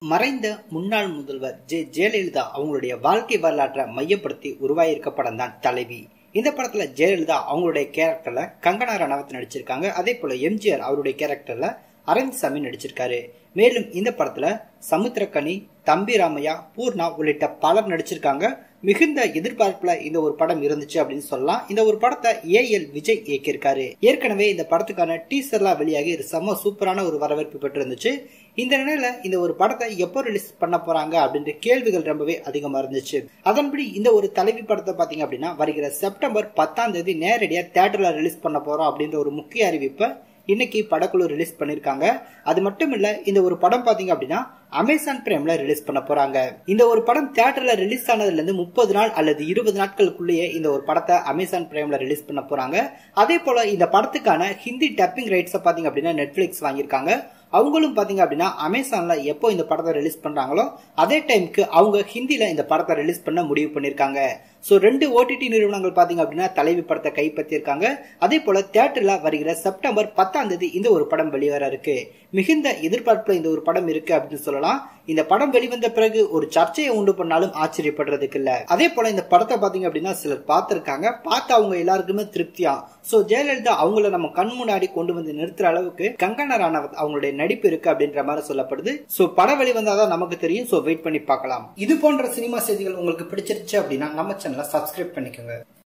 மறைந்த முன்னாள் முதல்வர் ஜெ ஜெயலலிதா அவங்களுடைய வாழ்க்கை வரலாற்றை மையப்படுத்தி உருவாயிருக்க படம் தான் தலைவி இந்த படத்துல ஜெயலலிதா அவங்களுடைய கேரக்டர்ல கங்கனா ரணவத் நடிச்சிருக்காங்க அதே போல எம்ஜிஆர் அவருடைய கேரக்டர்ல அரவிந்த் சாமி நடிச்சிருக்காரு மேலும் இந்த படத்துல சமுத்திரக்கனி தம்பி ராமையா பூர்ணா உள்ளிட்ட பலர் நடிச்சிருக்காங்க மிகுந்த எதிர்பார்ப்புல இந்த ஒரு படம் இருந்துச்சு அப்படின்னு சொல்லலாம் இந்த ஒரு படத்தை ஏ எல் விஜய் இயக்கியிருக்காரு ஏற்கனவே இந்த படத்துக்கான டீசர்லாம் வெளியாகி செம்ம சூப்பரான ஒரு வரவேற்பு பெற்று இருந்துச்சு இந்த நிலையில இந்த ஒரு படத்தை எப்போ ரிலீஸ் பண்ண போறாங்க அப்படின்ற கேள்விகள் ரொம்பவே அதிகமா இருந்துச்சு அதன்படி இந்த ஒரு தலைவி படத்தை பாத்தீங்க அப்படின்னா வருகிற செப்டம்பர் பத்தாம் தேதி நேரடியா தேட்டர்ல ரிலீஸ் பண்ண போறோம் அப்படின்ற ஒரு முக்கிய அறிவிப்பை இன்னைக்கு படக்குழு ரிலீஸ் பண்ணிருக்காங்க அது மட்டும் இல்ல இந்த ஒரு படம் பாத்தீங்க அப்படின்னா அமேசான் பிரைம்ல ரிலீஸ் பண்ண போறாங்க இந்த ஒரு படம் தியேட்டர்ல ரிலீஸ் ஆனதுல இருந்து முப்பது நாள் அல்லது இருபது நாட்களுக்குள்ளேயே இந்த ஒரு படத்தை அமேசான் பிரைம்ல ரிலீஸ் பண்ண போறாங்க அதே போல இந்த படத்துக்கான ஹிந்தி டப்பிங் ரைட்ஸ் பாத்தீங்க அப்படின்னா நெட்ஃபிளிக்ஸ் வாங்கியிருக்காங்க அவங்களும் பாத்தீங்க அப்படின்னா அமேசான்ல எப்போ இந்த படத்தை ரிலீஸ் பண்றாங்களோ அதே டைம்க்கு அவங்க ஹிந்தில இந்த படத்தை ரிலீஸ் பண்ண முடிவு பண்ணிருக்காங்க சோ ரெண்டு ஓடிடி நிறுவனங்கள் பாத்தீங்க அப்படின்னா தலைவி படத்தை கைப்பற்றியிருக்காங்க அதே போல தியேட்டர்ல வருகிற செப்டம்பர் பத்தாம் தேதி இந்த ஒரு படம் வெளிவர இருக்கு மிகுந்த எதிர்பார்ப்புல இந்த ஒரு படம் இருக்கு அப்படின்னு சொல்லலாம் இந்த படம் வெளிவந்த பிறகு ஒரு சர்ச்சையை உண்டு பண்ணாலும் ஆச்சரியப்படுறதுக்கு இல்ல அதே போல இந்த படத்தை பாத்தீங்க அப்படின்னா சிலர் பார்த்திருக்காங்க பார்த்து அவங்க எல்லாருக்குமே திருப்தியா சோ ஜெயலலிதா அவங்கள நம்ம கண் முன்னாடி கொண்டு வந்து நிறுத்துற அளவுக்கு கங்கனா ராணவத் அவங்களுடைய நடிப்பு இருக்கு அப்படின்ற மாதிரி சொல்லப்படுது சோ படம் வெளிவந்தாதான் நமக்கு தெரியும் சோ வெயிட் பண்ணி பார்க்கலாம் இது போன்ற சினிமா செய்திகள் உங்களுக்கு பிடிச்சிருச்சு அப்படின்னா நம்ம சேனலை சப்ஸ்கிரைப் பண்ணிக்கோங்க